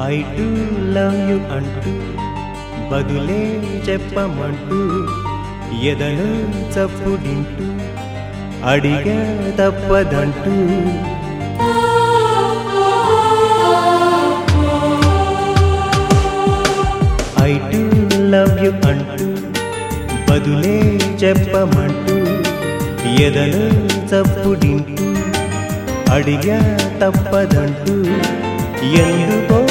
I too love you అంటూ బదులే చెప్పమంటూ ఎదను చప్పుడింటూ అడిగా తప్పదంటూ ఐ టు లవ్ యు అంటూ బదులే చెప్పమంటూ ఎదను చప్పుడింటూ అడిగా తప్పదంటూ ఎందుకో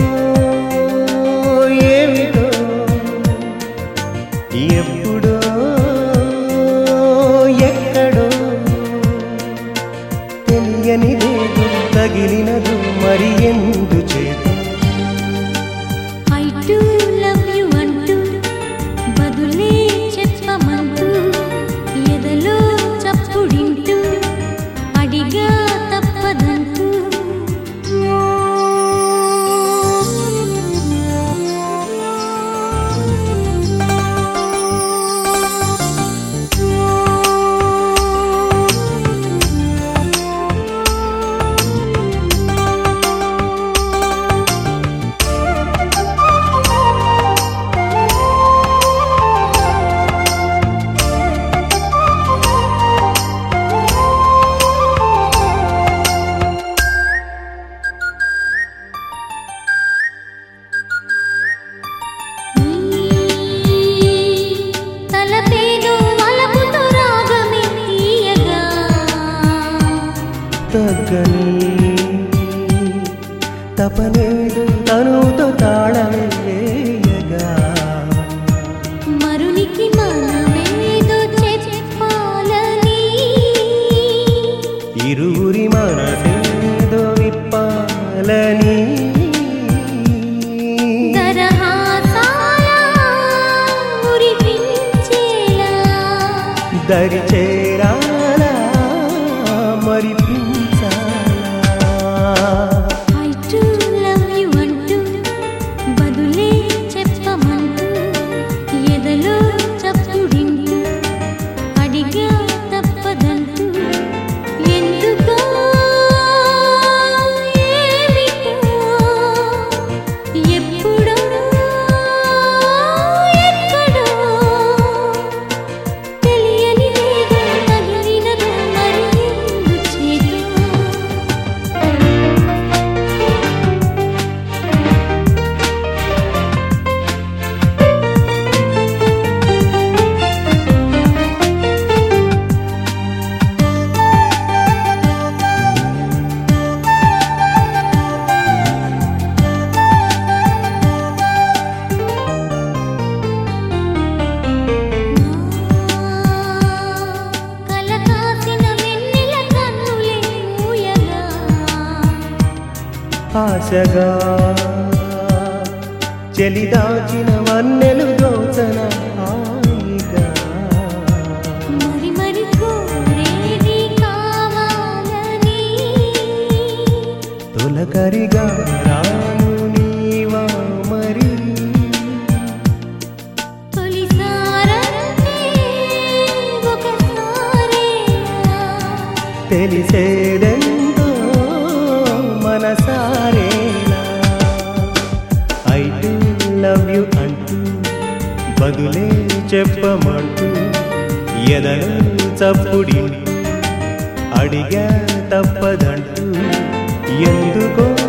ఏమిటో ఎప్పుడో ఎక్కడో తెలియనిదేదో తగిలినదు మరి ఎందు చేతో ఐ టు లవ్ యు అంటూ బదులే చెప్పమంటూ ఎదలో చప్పుడింటూ అడిగా తప్పదంటూ తలపేను వలపుతో రాగమే తీయగా తగ్గని తపనేదు తనుతో తాళమేయగా మరునికి మనమేదో చెప్పాలని ఇరువురి మనసేదో విప్పాలని దరహాసాల ఉరిపించేలా దరి చేరాలా మరి పించాలా ఐ టు లవ్ యు అంటూ బదులే చెప్పమంటూ ఎదలో చప్పుడింటూ అడిగా తప్పదంటూ ఎందుకో ఏమిటో ఎప్పుడో ఎక్కడో తెలియనిదేదో తగిలినదో మరి ఎందుచేతో కలకాసిన వెన్నెల కన్నులే ఊయగా ఆశగా చెలిదాచిన వన్నెలు దోచన హాయిగా మరి మరి కోరేది కావాలని తొలకరిగా రాను నీవా మరి తొలిసారంటే ఒకసారే తెలిసేదెంతో మనసారేనా ఐ డు లవ్ యు అంటూ బదులే చెప్పమంటూ ఎదను చప్పుడింటూ అడిగా తప్పదంటూ ఎందుకో